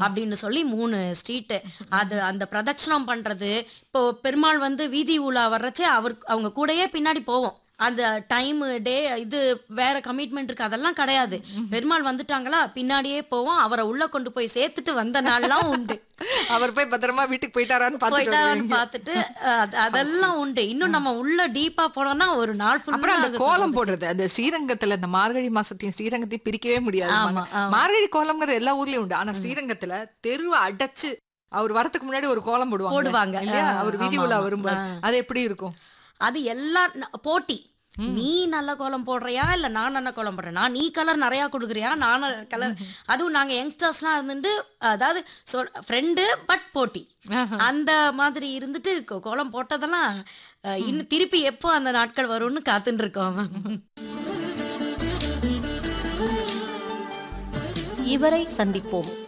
அப்படின்னு சொல்லி மூணு ஸ்ட்ரீட்டு அது அந்த பிரதட்சணம் பண்றது இப்போ பெருமாள் வந்து வீதி உலா வர்றச்சே அவர் அவங்க கூடயே பின்னாடி போவோம் அந்த டைம் டே இது வேற கமிட்மெண்ட் இருக்கு அதெல்லாம் கிடையாது பெருமாள் வந்துட்டாங்களா பின்னாடியே போவோம் அவரை உள்ள கொண்டு போய் சேர்த்துட்டு வந்த நாள்லாம் உண்டு அவர் போய் பத்திரமா வீட்டுக்கு போயிட்டாரான்னு பார்த்துட்டு போயிட்டாரான்னு வருவீங்க. பார்த்துட்டு அஹ், அது- அதெல்லாம் உண்டு இன்னும் நம்ம உள்ள டீப்பா போனோம்னா ஒரு நாள் அப்புறம் அந்த ஃபுல்லா கோலம் போடுறது அந்த ஸ்ரீரங்கத்துல இந்த மார்கழி மாசத்தையும் ஸ்ரீரங்கத்தையும் பிரிக்கவே முடியாது ஆமா, ஆமா. மார்கழி கோலம்ங்கிறது எல்லா ஊர்லயும் உண்டு ஆனா ஸ்ரீரங்கத்துல தெருவை அடைச்சு அவர் வரதுக்கு முன்னாடி ஒரு கோலம் போடுவாங்க போடுவாங்க. இல்லையா ஆ, அவர் வீதி ஆமா, உலா ஆமா. வரும்போது ஆ. அது எப்படி இருக்கும் அது எல்லாம் ந- போட்டி நீ நல்ல கோலம் போடுறியா இல்ல நான் நல்ல கோலம் போடுறேன் நான் நீ கலர் நிறைய கொடுக்குறியா நான் கலர் அதுவும் நாங்க யங்ஸ்டர்ஸ்லாம் இருந்துட்டு அதாவது ஃப்ரெண்டு பட் போட்டி அந்த மாதிரி இருந்துட்டு கோ- கோலம் போட்டதெல்லாம் அஹ், இன்னும் திருப்பி எப்போ அந்த நாட்கள் வரும்னு காத்துட்டு இருக்கோம் இவரை சந்திப்போம்